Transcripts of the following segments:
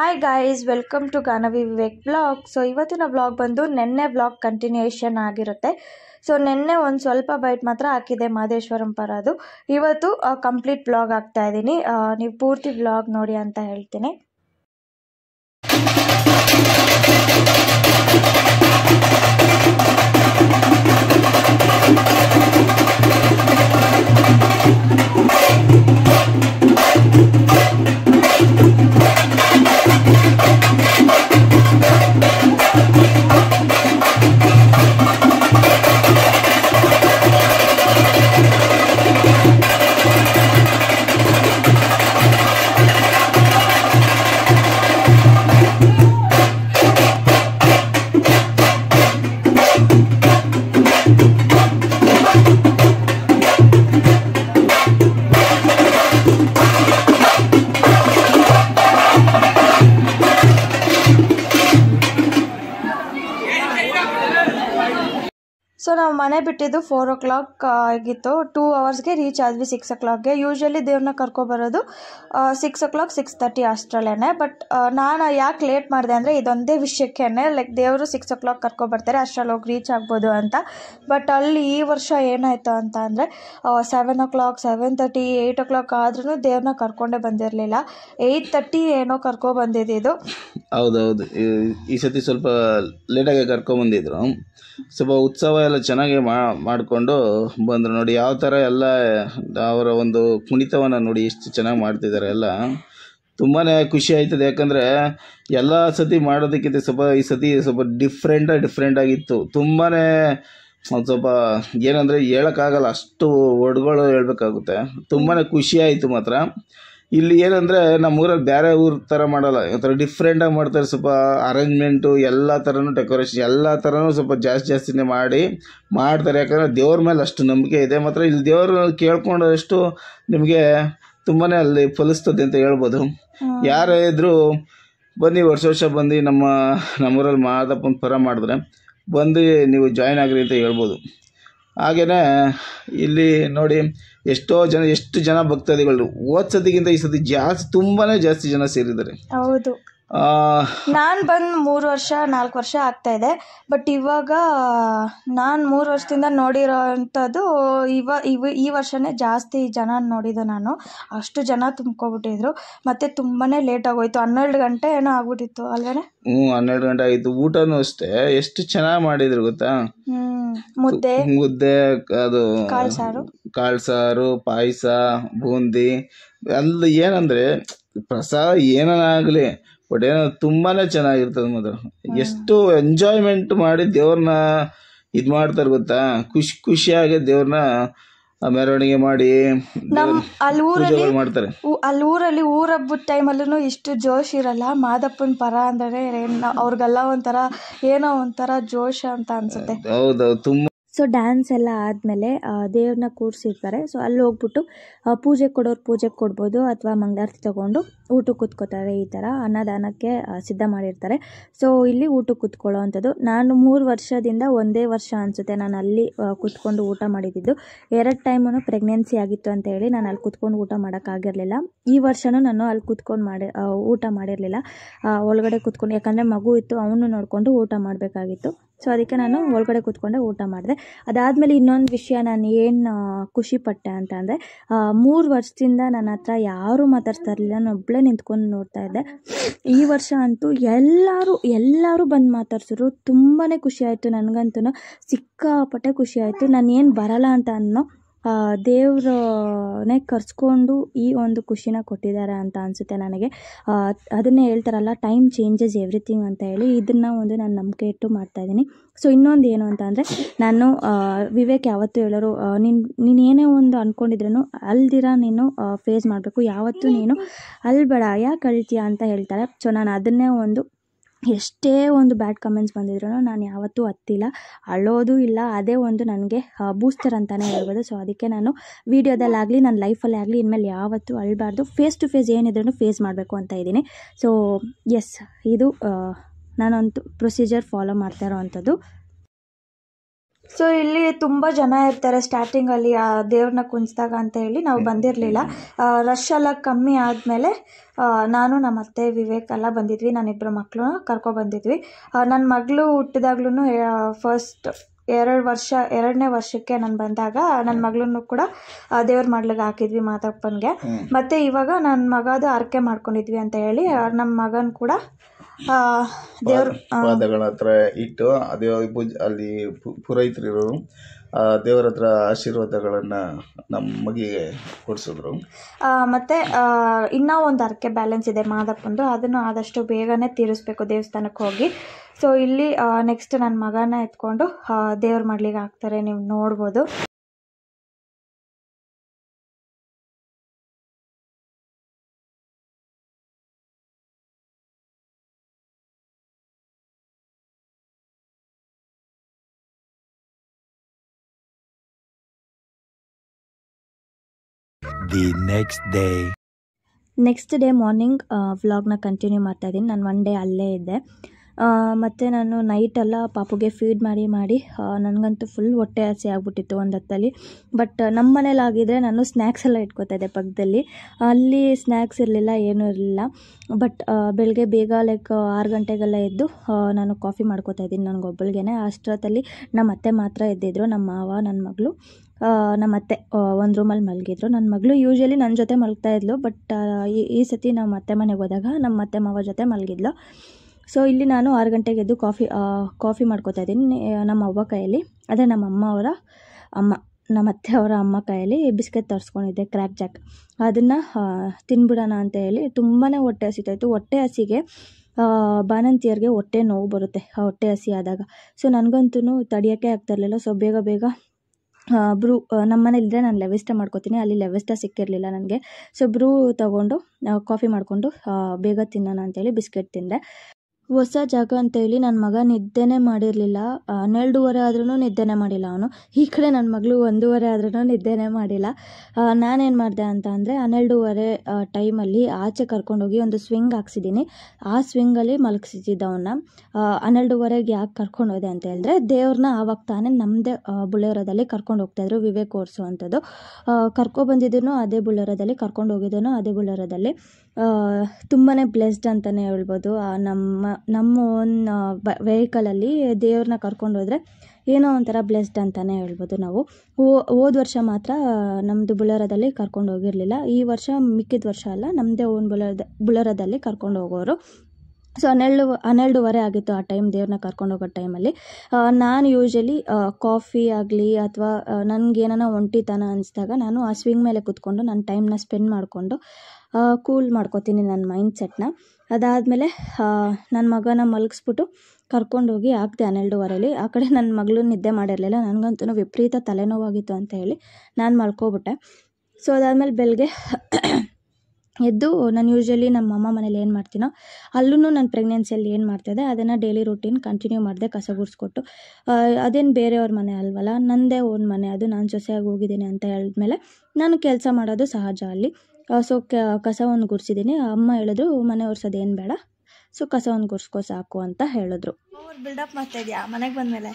Hi guys welcome to Ganavi Vivek blog so ಇವತ್ತಿನ blog ಬಂದು ನೆನ್ನೆ ಬ್ಲಾಗ್ ಕಂಟಿನ್ಯೂಯೇಷನ್ ಆಗಿರುತ್ತೆ ಸೊ ನಿನ್ನೆ ಒಂದು ಸ್ವಲ್ಪ ಬೈಟ್ ಮಾತ್ರ ಹಾಕಿದೆ ಮಾದೇಶ್ವರಂ ಪರದು ಇವತ್ತು ಕಂಪ್ಲೀಟ್ ಬ್ಲಾಗ್ ಹಾಕ್ತಾ ಇದ್ದೀನಿ ನೀವು ಪೂರ್ತಿ ಬ್ಲಾಗ್ ನೋಡಿ ಅಂತ ಹೇಳ್ತೀನಿ ಸೊ ನಾವು ಮನೆ ಬಿಟ್ಟಿದ್ದು ಫೋರ್ ಓ ಕ್ಲಾಕ್ ಆಗಿತ್ತು ಟೂ ಅವರ್ಸ್ಗೆ ರೀಚ್ ಆದ್ವಿ ಸಿಕ್ಸ್ ಓ ಕ್ಲಾಕ್ಗೆ ಯೂಶ್ವಲಿ ದೇವ್ರನ್ನ ಕರ್ಕೊಬರೋದು six o'clock six thirty ಅಷ್ಟರಲ್ಲೇ ಬಟ್ ನಾನು ಯಾಕೆ ಲೇಟ್ ಮಾಡಿದೆ ಅಂದರೆ ಇದೊಂದೇ ವಿಷಯಕ್ಕೇ ಲೈಕ್ ದೇವರು ಸಿಕ್ಸ್ ಓ ಕ್ಲಾಕ್ ಕರ್ಕೊಬರ್ತಾರೆ ಅಷ್ಟರಲ್ಲಿ ಹೋಗಿ ರೀಚ್ ಆಗ್ಬೋದು ಅಂತ ಬಟ್ ಅಲ್ಲಿ ಈ ವರ್ಷ ಏನಾಯಿತು ಅಂತ ಅಂದರೆ seven o'clock seven thirty eight o'clock ಆದ್ರೂ ದೇವ್ರನ್ನ ಕರ್ಕೊಂಡೇ ಬಂದಿರಲಿಲ್ಲ ಏಯ್ಟ್ ತರ್ಟಿ ಏನೋ ಕರ್ಕೊಬಂದಿದ್ದು ಹೌದೌದು ಈ- ಈ ಸತಿ ಸ್ವಲ್ಪ ಲೇಟಾಗಿ ಕರ್ಕೊಂಬಂದಿದ್ರು ಸ್ವಲ್ಪ ಉತ್ಸವ ಎಲ್ಲ ಚೆನ್ನಾಗಿ ಮಾ ಮಾಡಿಕೊಂಡು ಬಂದರು ನೋಡಿ ಯಾವ ಥರ ಎಲ್ಲ ಅವರ ಒಂದು ಕುಣಿತವನ್ನು ನೋಡಿ ಎಷ್ಟು ಚೆನ್ನಾಗಿ ಮಾಡ್ತಿದ್ದಾರೆ ಎಲ್ಲ ತುಂಬಾ ಖುಷಿ ಆಯ್ತದೆ ಯಾಕಂದರೆ ಎಲ್ಲ ಸತಿ ಮಾಡೋದಕ್ಕಿಂತ ಸ್ವಲ್ಪ ಈ ಸತಿ ಸ್ವಲ್ಪ ಡಿಫ್ರೆಂಟ್ ಡಿಫ್ರೆಂಟ್ ಆಗಿತ್ತು ತುಂಬಾ ಒಂದು ಸ್ವಲ್ಪ ಏನಂದರೆ ಹೇಳೋಕ್ಕಾಗಲ್ಲ ಅಷ್ಟು ವರ್ಡ್ಗಳು ಹೇಳ್ಬೇಕಾಗುತ್ತೆ ತುಂಬಾ ಖುಷಿ ಆಯಿತು ಮಾತ್ರ ಇಲ್ಲಿ ಏನಂದರೆ ನಮ್ಮೂರಲ್ಲಿ ಬೇರೆ ಊರ ಥರ ಮಾಡಲ್ಲ ಒಂಥರ ಡಿಫ್ರೆಂಟಾಗಿ ಮಾಡ್ತಾರೆ ಸ್ವಲ್ಪ ಅರೇಂಜ್ಮೆಂಟು ಎಲ್ಲ ಥರನೂ ಡೆಕೋರೇಷನ್ ಎಲ್ಲ ಥರನೂ ಸ್ವಲ್ಪ ಜಾಸ್ತಿ ಜಾಸ್ತಿನೇ ಮಾಡಿ ಮಾಡ್ತಾರೆ ಯಾಕಂದರೆ ದೇವ್ರ ಮೇಲೆ ಅಷ್ಟು ನಂಬಿಕೆ ಇದೆ ಮಾತ್ರ ಇಲ್ಲಿ ದೇವ್ರ ಕೇಳ್ಕೊಂಡಷ್ಟು ನಿಮಗೆ ತುಂಬಾ ಅಲ್ಲಿ ಫಲಿಸ್ತದೆ ಅಂತ ಹೇಳ್ಬೋದು ಯಾರೇ ಇದ್ದರೂ ಬನ್ನಿ ವರ್ಷ ವರ್ಷ ಬಂದು ನಮ್ಮ ನಮ್ಮೂರಲ್ಲಿ ಮಾದಪ್ಪನ ಪರ ಮಾಡಿದ್ರೆ ಬಂದು ನೀವು ಜಾಯ್ನ್ ಆಗ್ರಿ ಅಂತ ಹೇಳ್ಬೋದು ಹಾಗೆಯೇ ಇಲ್ಲಿ ನೋಡಿ ಎಷ್ಟೋ ಜನ ಎಷ್ಟು ಜನ ಭಕ್ತಾದಿಗಳು ಹೋದ ಸತಿಗಿಂತ ಈ ಸತಿ ಜಾಸ್ತಿ ತುಂಬಾ ಜಾಸ್ತಿ ಜನ ಸೇರಿದ್ದಾರೆ ಹೌದು ಆ, ನಾನು ಬಂದು ಮೂರು ವರ್ಷ ನಾಲ್ಕು ವರ್ಷ ಆಗ್ತಾ ಇದೆ ಬಟ್ ಇವಾಗ ನಾನು ಮೂರು ವರ್ಷದಿಂದ ನೋಡಿರೋ ಅಂಥದ್ದು ಇವ ಇವ ಈ ವರ್ಷನೇ ಜಾಸ್ತಿ ಜನ ನೋಡಿದ್ದು ನಾನು ಅಷ್ಟು ಜನ ತುಂಬ್ಕೊಬಿಟ್ಟಿದ್ರು ಮತ್ತು ತುಂಬಾ ಲೇಟ್ ಆಗೋಯ್ತು ಹನ್ನೆರಡು ಗಂಟೆ ಏನೋ ಆಗ್ಬಿಟ್ಟಿತ್ತು ಅಲ್ವೇನೆ ಹ್ಞೂ ಹನ್ನೆರಡು ಗಂಟೆ ಆಯಿತು ಊಟನೂ ಅಷ್ಟೇ ಎಷ್ಟು ಚೆನ್ನಾಗಿ ಮಾಡಿದ್ರು ಗೊತ್ತಾ ಹ್ಞೂ ಮುದ್ದೆ ಮುದ್ದೆ ಅದು ಕಾಳು ಸಾರು ಕಾಳು ಸಾರು ಪಾಯಸ ಬೂಂದಿ ಅಲ್ಲಿ ಏನಂದರೆ ಪ್ರಸಾದ ಏನಾಗಲಿ ಬಟ್ ಏನೋ ತುಂಬಾ ಚೆನ್ನಾಗಿರ್ತದೆ ಮಾತ್ರ ಎಷ್ಟು ಎಂಜಾಯ್ಮೆಂಟ್ ಮಾಡಿ ದೇವ್ರನ್ನ ಇದು ಮಾಡ್ತಾರೆ ಗೊತ್ತಾ ಖುಷಿ ಖುಷಿಯಾಗಿ ದೇವ್ರನ್ನ ಮೆರವಣಿಗೆ ಮಾಡಿ ನಮ್ಮ ಅಲ್ಲಿ ಊರಲ್ಲಿ ಪೂಜೆಗಳು ಮಾಡ್ತಾರೆ ಊ- ಅಲ್ಲಿ ಊರಲ್ಲಿ ಊರ ಹಬ್ಬದ ಟೈಮಲ್ಲೂ ಇಷ್ಟು ಜೋಶ್ ಇರಲ್ಲ ಮಾದಪ್ಪನ ಪರ ಅಂದರೆ ಅವ್ರಿಗೆಲ್ಲ ಒಂಥರ ಏನೋ ಒಂಥರ ಜೋಶ್ ಅಂತ ಅನ್ಸುತ್ತೆ ಹೌದೌದು ತುಂಬ ಸೊ ಡ್ಯಾನ್ಸ್ ಎಲ್ಲ ಆದಮೇಲೆ ದೇವ್ರನ್ನ ಕೂರಿಸಿರ್ತಾರೆ ಸೊ ಅಲ್ಲಿ ಹೋಗ್ಬಿಟ್ಟು ಆ, ಪೂಜೆ ಕೊಡೋರು ಪೂಜೆಗೆ ಕೊಡ್ಬೋದು ಅಥವಾ ಮಂಗಳಾರತಿ ತಗೊಂಡು ಊಟಕ್ಕೆ ಕೂತ್ಕೋತಾರೆ ಈ ಥರ ಅನ್ನದಾನಕ್ಕೆ ಆ, ಸಿದ್ಧ ಮಾಡಿರ್ತಾರೆ ಸೊ ಇಲ್ಲಿ ಊಟಕ್ಕೆ ಕೂತ್ಕೊಳ್ಳೋ ಅಂಥದ್ದು ನಾನು ಮೂರು ವರ್ಷದಿಂದ ಒಂದೇ ವರ್ಷ ಅನಿಸುತ್ತೆ ನಾನು ಅಲ್ಲಿ ಆ, ಕೂತ್ಕೊಂಡು ಊಟ ಮಾಡಿದ್ದು ಎರಡು ಟೈಮೂ ಪ್ರೆಗ್ನೆನ್ಸಿ ಆಗಿತ್ತು ಅಂತ ಹೇಳಿ ನಾನು ಅಲ್ಲಿ ಕೂತ್ಕೊಂಡು ಊಟ ಮಾಡೋಕ್ಕಾಗಿರಲಿಲ್ಲ ಈ ವರ್ಷನೂ ನಾನು ಅಲ್ಲಿ ಕೂತ್ಕೊಂಡು ಮಾಡಿ ಆ, ಊಟ ಮಾಡಿರಲಿಲ್ಲ ಒಳಗಡೆ ಕೂತ್ಕೊಂಡು ಯಾಕಂದರೆ ಮಗು ಇತ್ತು ಅವನು ನೋಡಿಕೊಂಡು ಊಟ ಮಾಡಬೇಕಾಗಿತ್ತು ಸೊ ಅದಕ್ಕೆ ನಾನು ಒಳಗಡೆ ಕೂತ್ಕೊಂಡೆ ಊಟ ಮಾಡಿದೆ ಅದಾದಮೇಲೆ ಇನ್ನೊಂದು ವಿಷಯ ನಾನು ಏನು ಖುಷಿ ಪಟ್ಟೆ ಅಂತ ಅಂದರೆ ಮೂರು ವರ್ಷದಿಂದ ನನ್ನ ಹತ್ರ ಯಾರೂ ಮಾತಾಡ್ತಾ ಇರಲಿಲ್ಲ ನಾನು ಒಬ್ಬಳೇ ನಿಂತ್ಕೊಂಡು ನೋಡ್ತಾ ಇದ್ದೆ ಈ ವರ್ಷ ಅಂತೂ ಎಲ್ಲರೂ ಎಲ್ಲರೂ ಬಂದು ಮಾತಾಡ್ಸಿದ್ರು ತುಂಬಾ ಖುಷಿ ಆಯಿತು ನನಗಂತೂ ಸಿಕ್ಕಾಪಟ್ಟೆ ಖುಷಿ ಆಯಿತು ನಾನು ಏನು ಬರಲ್ಲ ಅಂತ ಅನ್ನೋ ಆ, ದೇವ್ರನ್ನೇ ಕರ್ಸ್ಕೊಂಡು ಈ ಒಂದು ಖುಷಿನ ಕೊಟ್ಟಿದ್ದಾರೆ ಅಂತ ಅನಿಸುತ್ತೆ ನನಗೆ ಆ, ಅದನ್ನೇ ಹೇಳ್ತಾರಲ್ಲ ಟೈಮ್ ಚೇಂಜಸ್ ಎವ್ರಿಥಿಂಗ್ ಅಂತ ಹೇಳಿ ಇದನ್ನು ಒಂದು ನಾನು ನಂಬಿಕೆ ಇಟ್ಟು ಮಾಡ್ತಾ ಇದ್ದೀನಿ ಸೊ ಇನ್ನೊಂದು ಏನು ಅಂತ ಅಂದರೆ ನಾನು ಆ, ವಿವೇಕ್ ಯಾವತ್ತೂ ಹೇಳೋರು ಆ, ನೀನು ನೀನು ಏನೇ ಒಂದು ಅಂದ್ಕೊಂಡಿದ್ರೂ ಅಲ್ದಿರ ನೀನು ಫೇಸ್ ಮಾಡಬೇಕು ಯಾವತ್ತೂ ನೀನು ಅಲ್ಬೇಡ ಯಾಕೆ ಅಳ್ತೀಯ ಅಂತ ಹೇಳ್ತಾರೆ ಸೊ ನಾನು ಅದನ್ನೇ ಒಂದು ಎಷ್ಟೇ ಒಂದು ಬ್ಯಾಡ್ ಕಮೆಂಟ್ಸ್ ಬಂದಿದ್ರು ನಾನು ಯಾವತ್ತೂ ಹತ್ತಿಲ್ಲ ಅಳೋದು ಇಲ್ಲ ಅದೇ ಒಂದು ನನಗೆ ಬೂಸ್ಟರ್ ಅಂತಲೇ ಹೇಳ್ಬೋದು ಸೊ ಅದಕ್ಕೆ ನಾನು ವೀಡಿಯೋದಲ್ಲಾಗಲಿ ನನ್ನ ಲೈಫಲ್ಲೇ ಆಗಲಿ ಇನ್ಮೇಲೆ ಯಾವತ್ತೂ ಅಳಬಾರ್ದು ಫೇಸ್ ಟು ಫೇಸ್ ಏನಿದ್ರೂ ಫೇಸ್ ಮಾಡಬೇಕು ಅಂತ ಇದ್ದೀನಿ ಸೊ ಎಸ್ ಇದು ಆ, ನಾನೊಂದು ಪ್ರೊಸೀಜರ್ ಫಾಲೋ ಮಾಡ್ತಾ ಇರೋವಂಥದ್ದು ಸೊ ಇಲ್ಲಿ ತುಂಬ ಜನ ಇರ್ತಾರೆ ಸ್ಟಾರ್ಟಿಂಗಲ್ಲಿ ದೇವ್ರನ್ನ ಕುಣಿಸ್ದಾಗ ಅಂತ ಹೇಳಿ ನಾವು ಬಂದಿರಲಿಲ್ಲ ರಶ್ ಎಲ್ಲ ಕಮ್ಮಿ ಆದಮೇಲೆ ನಾನು ನಮ್ಮ ಅತ್ತೆ ವಿವೇಕ್ ಎಲ್ಲ ಬಂದಿದ್ವಿ ನಾನಿಬ್ಬರು ಮಕ್ಕಳು ಕರ್ಕೊಬಂದಿದ್ವಿ ನನ್ನ ಮಗಳು ಹುಟ್ಟಿದಾಗ್ಲೂ ಫಸ್ಟ್ ಎರಡು ವರ್ಷ ಎರಡನೇ ವರ್ಷಕ್ಕೆ ನಾನು ಬಂದಾಗ ನನ್ನ ಮಗಳನ್ನು ಕೂಡ ಆ, ದೇವ್ರ ಮಾಡ್ಲಿಕ್ಕೆ ಹಾಕಿದ್ವಿ ಮಾತಪ್ಪನಿಗೆ ಮತ್ತು ಇವಾಗ ನನ್ನ ಮಗದು ಆರಕೆ ಮಾಡ್ಕೊಂಡಿದ್ವಿ ಅಂತ ಹೇಳಿ ಆ, ನಮ್ಮ ಮಗನ ಕೂಡ ಆ, ದೇವ್ರ ಆ, ಪಾದಗಳ ಹತ್ರ ಇಟ್ಟು ಅದೇ ಪೂಜೆ ಅಲ್ಲಿ ಪು- ಪುರೋಹಿತರಿರೋರು ಆ ದೇವರ ಹತ್ರ ಆಶೀರ್ವಾದಗಳನ್ನ ನಮ್ಮ ಮಗಿಗೆ ಕೊಡಿಸಿದ್ರು ಆ, ಮತ್ತೆ ಆ, ಇನ್ನೂ ಒಂದು ಅರ್ಕೆ ಬ್ಯಾಲೆನ್ಸ್ ಇದೆ ಮಾದಪ್ಪಂದು ಅದನ್ನು ಆದಷ್ಟು ಬೇಗನೆ ತೀರಿಸ್ಬೇಕು ದೇವಸ್ಥಾನಕ್ಕೆ ಹೋಗಿ ಸೊ ಇಲ್ಲಿ ನೆಕ್ಸ್ಟ್ ನನ್ನ ಮಗನ ಎತ್ಕೊಂಡು ಆ, ದೇವ್ರ ಮಾಡ್ಲಿಕ್ಕೆ ಹಾಕ್ತಾರೆ ನೀವು ನೋಡ್ಬೋದು The next day. Next day morning ವ್ಲಾಗ್ನ ಕಂಟಿನ್ಯೂ ಮಾಡ್ತಾ ಇದ್ದೀನಿ ನಾನು ಒನ್ ಡೇ ಅಲ್ಲೇ ಇದ್ದೆ ಆ, ಮತ್ತು ನಾನು ನೈಟೆಲ್ಲ ಪಾಪುಗೆ ಫೀಡ್ ಮಾಡಿ ಮಾಡಿ ಆ, ನನಗಂತೂ ಫುಲ್ ಹೊಟ್ಟೆ ಹಸಿ ಆಗ್ಬಿಟ್ಟಿತ್ತು ಒಂದು ಹೊತ್ತಲ್ಲಿ ಬಟ್ ನಮ್ಮ ಮನೇಲಿ ಆಗಿದ್ರೆ ನಾನು ಸ್ನ್ಯಾಕ್ಸ್ ಎಲ್ಲ ಇಟ್ಕೋತಾ ಇದ್ದೆ ಪಕ್ಕದಲ್ಲಿ ಅಲ್ಲಿ ಸ್ನ್ಯಾಕ್ಸ್ ಇರಲಿಲ್ಲ ಏನೂ ಇರಲಿಲ್ಲ ಬಟ್ ಬೆಳಗ್ಗೆ ಬೇಗ ಲೈಕ್ ಆರು ಗಂಟೆಗೆಲ್ಲ ಎದ್ದು ಆ, ನಾನು ಕಾಫಿ ಮಾಡ್ಕೋತಾ ಇದ್ದೀನಿ ನನಗೊಬ್ಬಳಿಗೆ ಅಷ್ಟೊತ್ತಲ್ಲಿ ನಮ್ಮ ಅತ್ತೆ ಮಾತ್ರ ಎದ್ದಿದ್ರು ನಮ್ಮ ಮಾವ ನನ್ನ ಮಗಳು ನಮ್ಮ ಅತ್ತೆ ಒಂದು ರೂಮಲ್ಲಿ ಮಲಗಿದ್ರು ನನ್ನ ಮಗಳು ಯೂಶ್ವಲಿ ನನ್ನ ಜೊತೆ ಮಲಗ್ತಾ ಇದ್ಲು ಬಟ್ ಈ ಈ ಸತಿ ನಮ್ಮ ಅತ್ತೆ ಮನೆಗೆ ಹೋದಾಗ ನಮ್ಮ ಅತ್ತೆ ಮಾವ ಜೊತೆ ಮಲಗಿದ್ಲು ಸೊ ಇಲ್ಲಿ ನಾನು ಆರು ಗಂಟೆಗೆ ಎದ್ದು ಕಾಫಿ ಕಾಫಿ ಮಾಡ್ಕೋತಾ ಇದ್ದೀನಿ ನಮ್ಮ ಅವ್ವ ಕೈಯಲ್ಲಿ ಅದೇ ನಮ್ಮ ಅಮ್ಮ ಅವರ ಅಮ್ಮ ನಮ್ಮ ಅತ್ತೆ ಅವರ ಅಮ್ಮ ಕೈಯಲ್ಲಿ ಬಿಸ್ಕೆಟ್ ತರಿಸ್ಕೊಂಡಿದ್ದೆ ಕ್ರ್ಯಾಕ್ ಜಾಕ್ ಅದನ್ನು ತಿನ್ಬಿಡೋಣ ಅಂತ ಹೇಳಿ ತುಂಬಾ ಹೊಟ್ಟೆ ಹಸಿತಾಯಿತ್ತು ಹೊಟ್ಟೆ ಹಸಿಗೆ ಆ, ಬಾಣಂತಿಯರಿಗೆ ಹೊಟ್ಟೆ ನೋವು ಬರುತ್ತೆ ಆ ಹೊಟ್ಟೆ ಹಸಿ ಆದಾಗ ಸೊ ನನಗಂತೂ ತಡಿಯೋಕ್ಕೆ ಆಗ್ತಾಯಿರಲಿಲ್ಲ ಸೊ ಬೇಗ ಬೇಗ ಬ್ರೂ ನಮ್ಮ ಮನೇಲಿದ್ದರೆ ನಾನು ಲೆವೆಸ್ಟ ಮಾಡ್ಕೋತೀನಿ ಅಲ್ಲಿ ಲೆವೆಸ್ಟ ಸಿಕ್ಕಿರಲಿಲ್ಲ ನನಗೆ ಸೊ ಬ್ರೂ ತೊಗೊಂಡು ಕಾಫಿ ಮಾಡಿಕೊಂಡು ಬೇಗ ತಿನ್ನೋಣ ಅಂತೇಳಿ ಬಿಸ್ಕೆಟ್ ತಿಂದೆ ಹೊಸ ಜಾಗ ಅಂತೇಳಿ ನನ್ನ ಮಗ ನಿದ್ದೆನೇ ಮಾಡಿರಲಿಲ್ಲ ಹನ್ನೆರಡೂವರೆ ಆದ್ರೂ ನಿದ್ದೆನೇ ಮಾಡಿಲ್ಲ ಅವನು ಈ ಕಡೆ ನನ್ನ ಮಗಳು ಒಂದೂವರೆ ಆದ್ರೂ ನಿದ್ದೆನೇ ಮಾಡಿಲ್ಲ ನಾನೇನು ಮಾಡಿದೆ ಅಂತ ಅಂದರೆ ಹನ್ನೆರಡೂವರೆ ಟೈಮಲ್ಲಿ ಆಚೆ ಕರ್ಕೊಂಡೋಗಿ ಒಂದು ಸ್ವಿಂಗ್ ಹಾಕ್ಸಿದ್ದೀನಿ ಆ ಸ್ವಿಂಗಲ್ಲಿ ಮಲಗಿಸಿದ್ದ ಅವನ್ನ ಹನ್ನೆರಡೂವರೆಗೆ ಯಾಕೆ ಕರ್ಕೊಂಡು ಹೋದೆ ಅಂತ ಹೇಳಿದ್ರೆ ದೇವ್ರನ್ನ ಆವಾಗ ತಾನೇ ನಮ್ಮದೇ ಬುಲೆರೋದಲ್ಲಿ ಕರ್ಕೊಂಡು ಹೋಗ್ತಾಯಿದ್ರು ವಿವೇಕ್ ಓಡಿಸೋ ಅಂಥದ್ದು ಕರ್ಕೊಬಂದಿದ್ದೂ ಅದೇ ಬುಲೆರೋದಲ್ಲಿ ಕರ್ಕೊಂಡು ಹೋಗಿದ್ದೂ ಅದೇ ಬುಲೆರೋದಲ್ಲಿ ತುಂಬಾ ಬ್ಲೆಸ್ಡ್ ಅಂತಲೇ ಹೇಳ್ಬೋದು ಆ, ನಮ್ಮ ನಮ್ಮ ಓನ್ ವೆಹಿಕಲಲ್ಲಿ ದೇವ್ರನ್ನ ಕರ್ಕೊಂಡು ಹೋದರೆ ಏನೋ ಒಂಥರ ಬ್ಲೆಸ್ಡ್ ಅಂತಲೇ ಹೇಳ್ಬೋದು ನಾವು ಹೋದ ವರ್ಷ ಮಾತ್ರ ನಮ್ಮದು ಬುಲೆರೋದಲ್ಲಿ ಕರ್ಕೊಂಡು ಹೋಗಿರಲಿಲ್ಲ ಈ ವರ್ಷ ಮಿಕ್ಕಿದ ವರ್ಷ ಅಲ್ಲ ನಮ್ಮದೇ ಓನ್ ಬುಲೆರದ ಬುಲೆರೋದಲ್ಲಿ ಕರ್ಕೊಂಡು ಹೋಗೋರು ಸೊ ಹನ್ನೆರಡು ಹನ್ನೆರಡೂವರೆ ಆಗಿತ್ತು ಆ ಟೈಮ್ ದೇವ್ರನ್ನ ಕರ್ಕೊಂಡು ಹೋಗೋ ಟೈಮಲ್ಲಿ ನಾನು ಯೂಶ್ವಲಿ ಕಾಫಿ ಆಗಲಿ ಅಥವಾ ನನಗೇನಾನ ಒಂಟಿತನ ಅನಿಸಿದಾಗ ನಾನು ಆ ಸ್ವಿಂಗ್ ಮೇಲೆ ಕೂತ್ಕೊಂಡು ನನ್ನ ಟೈಮ್ನ ಸ್ಪೆಂಡ್ ಮಾಡಿಕೊಂಡು ಕೂಲ್ ಮಾಡ್ಕೋತೀನಿ ನನ್ನ ಮೈಂಡ್ ಸೆಟ್ನ ಅದಾದಮೇಲೆ ನನ್ನ ಮಗನ ಮಲಗಿಸ್ಬಿಟ್ಟು ಕರ್ಕೊಂಡೋಗಿ ಹಾಕ್ದೆ ಹನ್ನೆರಡೂವರೆಲಿ ಆ ಕಡೆ ನನ್ನ ಮಗಳು ನಿದ್ದೆ ಮಾಡಿರಲಿಲ್ಲ ನನಗಂತೂ ವಿಪರೀತ ತಲೆನೋವಾಗಿತ್ತು ಅಂತ ಹೇಳಿ ನಾನು ಮಲ್ಕೊಬಿಟ್ಟೆ ಸೊ ಅದಾದಮೇಲೆ ಬೆಳಗ್ಗೆ ಎದ್ದು ನಾನು ಯೂಶ್ವಲಿ ನಮ್ಮ ಅಮ್ಮ ಮನೇಲಿ ಏನು ಮಾಡ್ತೀನೋ ಅಲ್ಲೂ ನಾನು ಪ್ರೆಗ್ನೆನ್ಸಿಯಲ್ಲಿ ಏನು ಮಾಡ್ತಾಯಿದ್ದೆ ಅದನ್ನು ಡೈಲಿ ರೂಟೀನ್ ಕಂಟಿನ್ಯೂ ಮಾಡಿದೆ ಕಸ ಗುಡಿಸ್ಕೊಟ್ಟು ಅದೇನು ಬೇರೆಯವ್ರ ಮನೆ ಅಲ್ವಲ್ಲ ನನ್ನದೇ ಓನ್ ಮನೆ ಅದು ನಾನು ಸೊಸೆಯಾಗಿ ಹೋಗಿದ್ದೀನಿ ಅಂತ ಹೇಳಿದ್ಮೇಲೆ ನಾನು ಕೆಲಸ ಮಾಡೋದು ಸಹಜ ಅಲ್ಲಿ ಸೊ ಕಸ ಒಂದು ಗುಡಿಸಿದ್ದೀನಿ ಅಮ್ಮ ಹೇಳಿದ್ರು ಮನೆ ಒರ್ಸೋದೇನು ಬೇಡ ಸೊ ಕಸ ಒಂದು ಗುಡ್ಸ್ಕೊ ಸಾಕು ಅಂತ ಹೇಳಿದ್ರು ಬಿಲ್ಡಪ್ ಮಾಡ್ತಾ ಇದೆಯಾ ಮನೆಗೆ ಬಂದಮೇಲೆ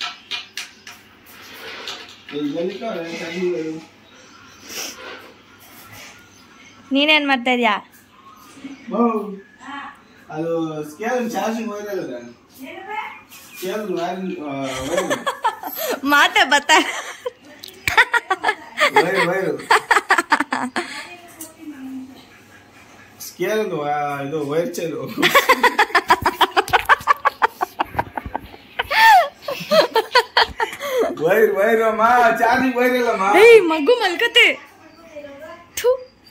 ನೀನೇನು ಮಾಡ್ತಾ ಇದೆಯಾ ಅದು ಸ್ಕೇಲ್ ಚಾರ್ಜಿಂಗ್ ವೈರ್ ಅಲ್ಲ ಸ್ಕೇಲ್ ವೈರ್ ಮಾತೆ ಬತ್ತ ವೈರ್ ವೈರ್ ಸ್ಕೇಲ್ ಒಂದು ವಾ- ಇದು ವೈರ್ ಚೈರು ವೈರ್ ವೈರ್ ಅಮ್ಮ ಚಾರ್ಜಿಂಗ್ ವೈರ್ ಅಲ್ಲಮ್ಮ ಏಯ್ ಮಗು ಮಲ್ಕತೆ ಥು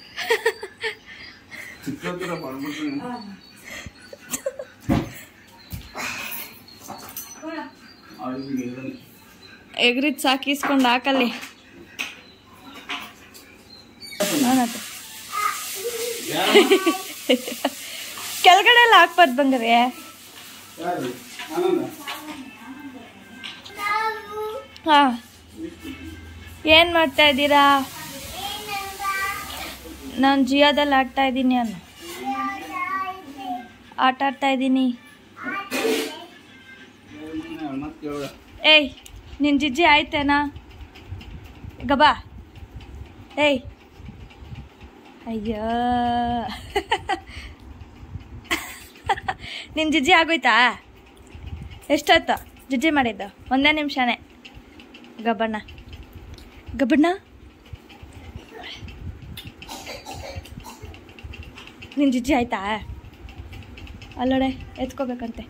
ಚಿಕ್ಕದ್ರ ಮಾಡ್ಬಿಟ್ಟು ಅವ್ರಿಗೆ ಇದನ್ನ ಎಗ್ರಿದ್ ಸಾಕಿಸ್ಕೊಂಡು ಹಾಕಲ್ಲಿ ಅವನತ್ತೆ ಕೆಳಗಡೆ ಎಲ್ಲ ಹಾಕ್ಬಾರ್ದು ಬಂಗಾರೆ ಯಾರು ಆನಂದ ಹಾ ಏನು ಮಾಡ್ತಾ ಇದ್ದೀರಾ ನಾನು ಜಿಯೋದಲ್ಲಿ ಆಡ್ತಾ ಇದ್ದೀನಿ ಅನ್ನು ಆಟ ಆಡ್ತಾ ಇದ್ದೀನಿ ಮತ್ತೆ ಕೇಳ ಏಯ್ ನಿನ್ನ ಜಿಜ್ಜಿ ಆಯ್ತೇನಾ ಗಬಾ ಏಯ್ ಅಯ್ಯೋ ನಿನ್ನ ಜಿಜ್ಜಿ ಆಗೋಯ್ತಾ ಎಷ್ಟೊತ್ತು ಜಿಜ್ಜಿ ಮಾಡಿದ್ದು ಒಂದೇ ನಿಮಿಷನೇ ಗಬ್ಬಣ್ಣ ಗಬ್ಬಣ್ಣ ನಿನ್ನ ಜಿಜ್ಜಿ ಆಯ್ತಾ ಅಲ್ಲೋಡೆ ಎತ್ಕೋಬೇಕಂತೆ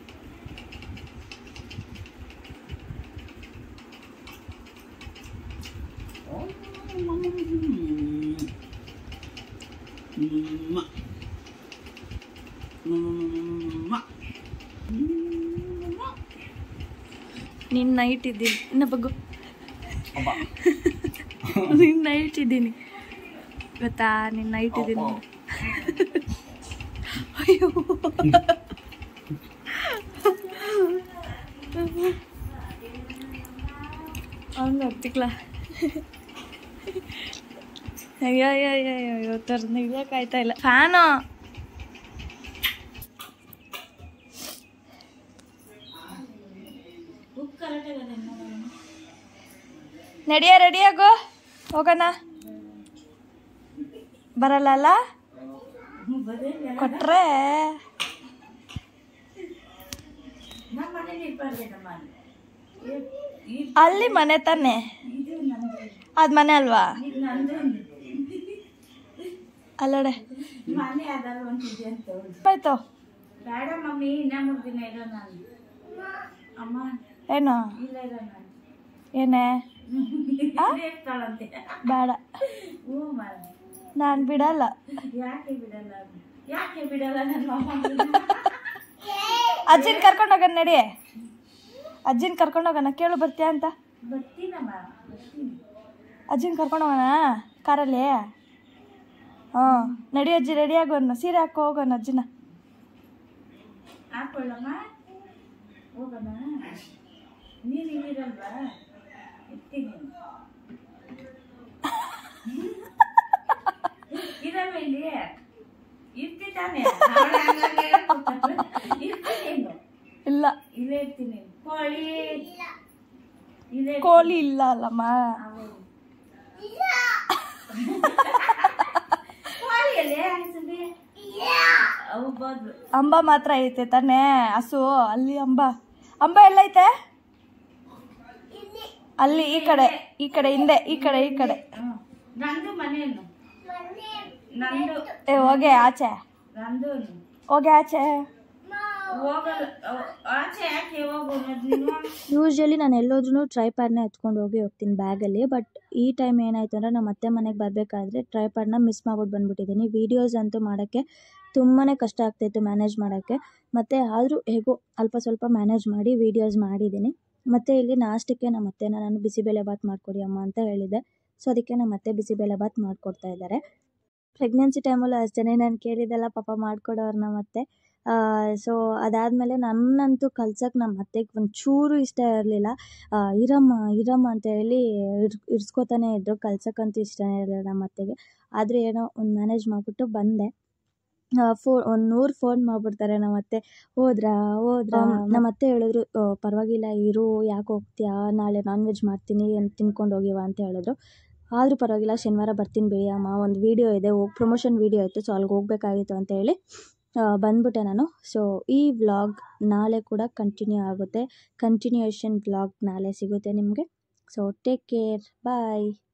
ನಿನ್ನ ನೈಟ್ ಇದ್ದೀನಿ ಇನ್ನ ಬಗ್ಗು ನಿನ್ನ ನೈಟ್ ಇದ್ದೀನಿ ಗೊತ್ತಾ ನಿನ್ನ ನೈಟ್ ಇದ್ದೀನಿ ಅಯ್ಯೋ ಹಂಗೆ ಹತ್ತಿಕ್ಲ ಅಯ್ಯೋ ಅಯ್ಯೋ ಅಯ್ಯೋ ಅಯ್ಯೋ ಅಯ್ಯೋ ತರ್ನ ಇಳಿಯೋಕ್ಕಾಯ್ತಾ ಇಲ್ಲ ಫ್ಯಾನು ನಡಿಯ ರೆಡಿಯಾಗೋ ಹೋಗೋಣ ಬರಲ್ಲ ಅಲ್ಲ ಕೊಟ್ರೆ ಅಲ್ಲಿ ಮನೆ ತಾನೆ ಅದ್ ಮನೆ ಅಲ್ವಾ ಅಲ್ಲಡೆ ಆಯ್ತು ಬೇಡ ಮಮ್ಮಿ ಇನ್ನ ಮೂರು ದಿನ ಇರೋ ನಾನು ಅಮ್ಮ ಏನು ಇಲ್ಲ ಇರೋ ನಾನು ಏನೇ ಇರ್ತಾಳಂತೆ ಬೇಡ ಹ್ಞೂ ಮಾಡ ನಾನು ಬಿಡಲ್ಲ ಯಾಕೆ ಬಿಡಲ್ಲ ಯಾಕೆ ಬಿಡಲ್ಲ ನನ್ನ ಅಮ್ಮ ಅಜ್ಜಿನ ಕರ್ಕೊಂಡು ಹೋಗೋಣ ನಡಿ ಅಜ್ಜಿನ ಕರ್ಕೊಂಡು ಹೋಗೋಣ ಕೇಳು ಬರ್ತೀಯಾ ಅಂತ ಬರ್ತೀನಮ್ಮ ಬರ್ತೀನಿ ಅಜ್ಜಿನ ಕರ್ಕೊಂಡು ಹೋಗೋಣ ಕಾರಲ್ಲಿ ಹಾಂ ನಡಿ ಅಜ್ಜಿ ರೆಡಿ ಆಗೋಣ ಸೀರೆ ಹಾಕೋ ಹೋಗೋಣ ಅಜ್ಜಿನ ಹಾಕೊಳ್ಳಮ್ಮ ಹೋಗೋಣ ನೀನು ಇಲ್ಲಿರಲ್ವಾ ಇರ್ತೀನಿ ಇರಲ್ವ ಇಲ್ಲಿ ಇರ್ತಿದ್ದಾನೆ ಇರ್ತೀನಿ ಇಲ್ಲ ಇಲ್ಲೇ ಇರ್ತೀನಿ ಕೋಳಿ ಇಲ್ಲೇ ಕೋಳಿ ಇಲ್ಲ ಅಲ್ಲಮ್ಮ ಕೋಳಿಯಲ್ಲಿ ಅನ್ಸುತ್ತೆ ಹೌದು ಅಂಬ ಮಾತ್ರ ಐತೆ ತಾನೇ ಹಸು ಅಲ್ಲಿ ಅಂಬ ಅಂಬ ಎಲ್ಲೈತೆ ಅಲ್ಲಿ ಈ ಕಡೆ ಈ ಕಡೆ ಹಿಂದೆ ಈ ಕಡೆ ಈ ಕಡೆ ಹ್ಮ್. ನಂದು ಮನೇನು ನಂದು ಏ ಹೋಗೆ ಆಚೆ ನಂದು ಹೋಗೆ ಆಚೆ ಹೋಗಲ್ಲ ಅವ್- ಆಚೆ ಯಾಕೆ ಹೋಗು ಅನ್ನೋದು ನೀನು ಯೂಶ್ವಲಿ ನಾನು ಎಲ್ಲೋದ್ರೂ ಟ್ರೈಪ್ಯಾಡ್ನ ಎತ್ಕೊಂಡು ಹೋಗಿ ಹೋಗ್ತೀನಿ ಬ್ಯಾಗಲ್ಲಿ ಬಟ್ ಈ ಟೈಮ್ ಏನಾಯಿತು ಅಂದರೆ ನಮ್ಮ ಅತ್ತೆ ಮನೆಗೆ ಬರಬೇಕಾದ್ರೆ ಟ್ರೈಪ್ಯಾಡ್ನ ಮಿಸ್ ಮಾಡ್ಬಿಟ್ಟು ಬಂದ್ಬಿಟ್ಟಿದ್ದೀನಿ ವೀಡಿಯೋಸ್ ಅಂತೂ ಮಾಡೋಕ್ಕೆ ತುಂಬಾ ಕಷ್ಟ ಆಗ್ತಾಯಿತ್ತು ಮ್ಯಾನೇಜ್ ಮಾಡೋಕ್ಕೆ ಮತ್ತು ಆದರೂ ಹೇಗೋ ಅಲ್ಪ ಸ್ವಲ್ಪ ಮ್ಯಾನೇಜ್ ಮಾಡಿ ವೀಡಿಯೋಸ್ ಮಾಡಿದ್ದೀನಿ ಮತ್ತು ಇಲ್ಲಿ ನಾಷ್ಟಕ್ಕೆ ನಮ್ಮ ಅತ್ತೆನ ನಾನು ಬಿಸಿಬೇಳೆ ಬಾತ್ ಮಾಡಿಕೊಡಿ ಅಮ್ಮ ಅಂತ ಹೇಳಿದ್ದೆ ಸೊ ಅದಕ್ಕೆ ನಮ್ಮ ಅತ್ತೆ ಬಿಸಿಬೇಳೆ ಬಾತ್ ಮಾಡಿಕೊಡ್ತಾ ಇದ್ದಾರೆ ಪ್ರೆಗ್ನೆನ್ಸಿ ಟೈಮಲ್ಲೂ ಅಷ್ಟೇ ನಾನು ಕೇಳಿದ್ದೆಲ್ಲ ಪಾಪ ಮಾಡಿಕೊಡೋರು ನಮ್ಮ ಅತ್ತೆ ಸೊ ಅದಾದಮೇಲೆ ನನ್ನಂತೂ ಕಲ್ಸಕ್ಕೆ ನಮ್ಮ ಅತ್ತೆಗೆ ಒಂಚೂರು ಇಷ್ಟ ಇರಲಿಲ್ಲ ಇರಮ್ಮ ಇರಮ್ಮ ಅಂತ ಹೇಳಿ ಇರ್ ಇರ್ಸ್ಕೊತಾನೆ ಇದ್ದರು ಕಲ್ಸಕ್ಕಂತೂ ಇಷ್ಟನೇ ಇರಲಿಲ್ಲ ನಮ್ಮ ಅತ್ತೆಗೆ ಆದರೆ ಏನೋ ಒಂದು ಮ್ಯಾನೇಜ್ ಮಾಡಿಬಿಟ್ಟು ಬಂದೆ ಫೋ ಒಂದು ನೂರು ಫೋನ್ ಮಾಡಿಬಿಡ್ತಾರೆ ನಮ್ಮ ಅತ್ತೆ ಹೋದ್ರಾ ಹೋದ್ರಾ ನಮ್ಮ ಅತ್ತೆ ಹೇಳಿದ್ರು "ಆ, ಪರವಾಗಿಲ್ಲ ಇರು ಯಾಕೆ ಹೋಗ್ತೀಯಾ ನಾಳೆ ನಾನ್ ವೆಜ್ ಮಾಡ್ತೀನಿ ಅಂತ ತಿನ್ಕೊಂಡು ಹೋಗಿವ ಅಂತ ಹೇಳಿದ್ರು ಆದರೂ ಪರವಾಗಿಲ್ಲ ಶನಿವಾರ ಬರ್ತೀನಿ ಬಿಡಿ ಅಮ್ಮ ಒಂದು ವೀಡಿಯೋ ಇದೆ ಹೋಗಿ ಪ್ರಮೋಷನ್ ವೀಡಿಯೋ ಇತ್ತು ಸೊ ಅಲ್ಲಿಗೆ ಹೋಗ್ಬೇಕಾಗಿತ್ತು ಅಂತ ಹೇಳಿ ಆ, ಬಂದ್ಬಿಟ್ಟೆ ನಾನು ಸೊ ಈ ವ್ಲಾಗ್ ನಾಳೆ ಕೂಡ ಕಂಟಿನ್ಯೂ ಆಗುತ್ತೆ ಕಂಟಿನ್ಯೂಯೇಷನ್ ವ್ಲಾಗ್ ನಾಳೆ ಸಿಗುತ್ತೆ ನಿಮಗೆ ಸೊ ಟೇಕ್ ಕೇರ್ ಬಾಯ್